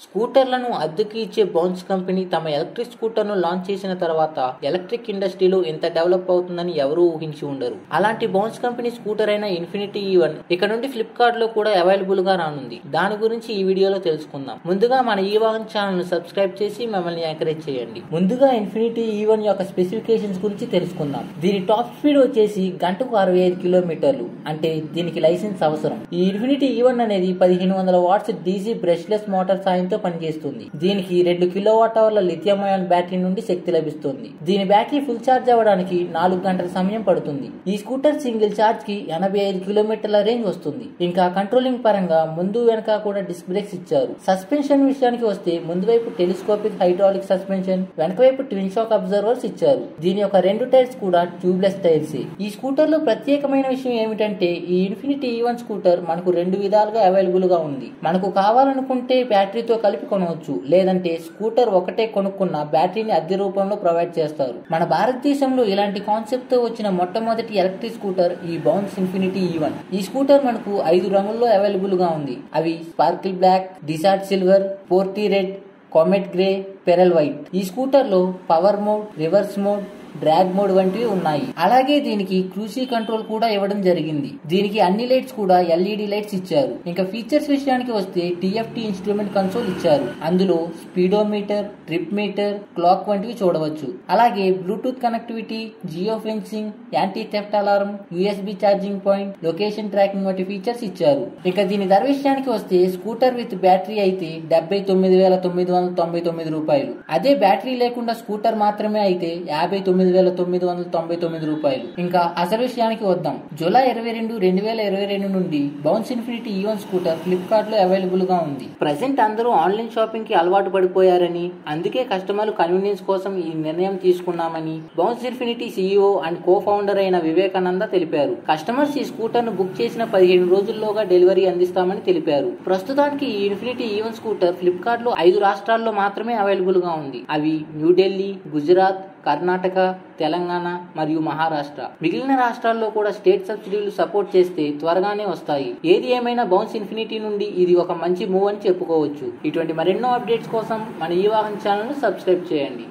స్కూటర్లను అద్దెకి ఇచ్చే Bounce company తమ ఎలక్ట్రిక్ స్కూటర్ను లాంచ్ చేసిన తర్వాత ఎలక్ట్రిక్ ఇండస్ట్రీలో ఇంత డెవలప్ అవుతుందని ఎవరూ ఊహించి ఉండరు అలాంటి బౌన్స్ కంపెనీ స్కూటర్ అయిన ఇన్ఫినిటీ ఈవన్ ఇక నుండి ఫ్లిప్కార్ట్ లో కూడా అవైలబుల్ గా రానుంది దాని గురించి ఈ వీడియోలో తెలుసుకుందాం ముందుగా మన ఈ వాహన్ ఛానల్ ను సబ్స్క్రైబ్ చేసి మమ్మల్ని ఎంకరేజ్ చేయండి ముందుగా ఇన్ఫినిటీ ఈవన్ యొక్క స్పెసిఫికేషన్స్ గురించి తెలుసుకుందాం దీని టాప్ స్పీడ్ వచ్చేసి గంటకు అరవై ఐదు కిలోమీటర్లు అంటే దీనికి లైసెన్స్ అవసరం ఈ ఇన్ఫినిటీ ఈవన్ అనేది పదిహేను వందల వాట్స్ డీసీ బ్రష్లెస్ మోటార్ సాయంతో పనిచేస్తుంది దీనికి రెండు కిలో వాట్ అవర్ల లిథియం అయాన్ బ్యాటరీ నుండి శక్తి లభిస్తుంది దీని బ్యాటరీ ఫుల్ ఛార్జ్ అవ్వడానికి నాలుగు గంటల సమయం పడుతుంది ఈ స్కూటర్ సింగిల్ ఛార్జ్ కి ఎనభై ఐదు కిలోమీటర్ల రేంజ్ వస్తుంది ఇంకా కంట్రోలింగ్ పరంగా ముందు వెనక కూడా డిస్క్ బ్రేక్స్ ఇచ్చారు సస్పెన్షన్ విషయానికి వస్తే ముందు వైపు టెలిస్కోపిక్ హైడ్రాలిక్ సస్పెన్షన్ వెనక వైపు ట్విన్ షాక్ అబ్జర్వర్స్ ఇచ్చారు దీని యొక్క రెండు టైర్స్ కూడా ట్యూబ్లెస్ టైర్స్ ఈ స్కూటర్ లో ప్రత్యేకమైన విషయం ఏమిటంటే ఈ ఇన్ఫినిటీ ఈవన్ స్కూటర్ మనకు రెండు విధాలుగా అవైలబుల్ గా ఉంది మనకు కావాలనుకుంటే బ్యాటరీతో కలిపి కొనవచ్చు లేదంటే స్కూటర్ ఒకటే కొనుక్కున్న బ్యాటరీని అద్దె రూపంలో ప్రొవైడ్ చేస్తారు మన భారతదేశంలో ఇలాంటి కాన్సెప్ట్ తో వచ్చిన మొట్టమొదటి ఎలక్ట్రిక్ స్కూటర్ ఈ బౌన్స్ ఇన్ఫినిటీ ఈవన్ ఈ స్కూటర్ మనకు ఐదు రంగుల్లో అవైలబుల్ గా ఉంది అవి sparkle black desert silver sporty red comet grey pearl white ఈ స్కూటర్ లో power mode reverse mode drag mode వంటివి ఉన్నాయి అలాగే దీనికి క్రూసీ కంట్రోల్ కూడా ఇవ్వడం జరిగింది దీనికి అన్ని లైట్స్ కూడా ఎల్ఈడి లైట్స్ ఇచ్చారు ఇంకా ఫీచర్స్ విషయానికి వస్తే టిఎఫ్టి ఇన్స్ట్రుమెంట్ కన్సోల్ ఇచ్చారు అందులో స్పీడోమీటర్ ట్రిప్ మీటర్ క్లాక్ వంటివి చూడవచ్చు అలాగే Bluetooth connectivity geo fencing anti theft alarm USB charging point location tracking వంటి ఫీచర్స్ ఇచ్చారు ఇక దీని ధర విషయానికి వస్తే స్కూటర్ విత్ బ్యాటరీ అయితే డెబ్బై తొమ్మిది వేల తొమ్మిది వందల తొంభై తొమ్మిది రూపాయలు అదే బ్యాటరీ లేకుండా స్కూటర్ మాత్రమే అయితే యాభై తొమ్మిది వేల తొమ్మిది వందల తొంభై తొమ్మిది రూపాయలు ఇంకా అసలు విషయానికి వద్దాం జూలై ఇరవై రెండు రెండు వేల ఇరవై రెండు నుండి Bounce Infinity E one scooter Flipkart లో అవైలబుల్ గా ఉంది ప్రజెంట్ అందరూ ఆన్లైన్ షాపింగ్ కి అలవాటు పడిపోయారని అందుకే కస్టమర్లు కన్వీనియన్స్ కోసం ఈ నిర్ణయం తీసుకున్నామని Bounce Infinity CEO and co founder అయిన వివేకానంద తెలిపారు కస్టమర్స్ ఈ స్కూటర్ ను బుక్ చేసిన పదిహేను రోజుల్లోగా డెలివరీ అందిస్తామని తెలిపారు ప్రస్తుతానికి ఈ ఇన్ఫినిటీ ఈవన్ స్కూటర్ ఫ్లిప్కార్ట్ లో ఐదు రాష్ట్రాల్లో మాత్రమే అవైలబుల్ గా ఉంది అవి న్యూఢిల్లీ గుజరాత్ కర్ణాటక తెలంగాణ మరియు మహారాష్ట్ర మిగిలిన రాష్ట్రాల్లో కూడా స్టేట్ సబ్సిడీలు సపోర్ట్ చేస్తే త్వరగానే వస్తాయి ఏది ఏమైనా బౌన్స్ ఇన్ఫినిటీ నుండి ఇది ఒక మంచి మూవ్ అని చెప్పుకోవచ్చు ఇటువంటి మరెన్నో అప్డేట్స్ కోసం మన ఈ వాహన్ ఛానల్ ను సబ్స్క్రైబ్ చేయండి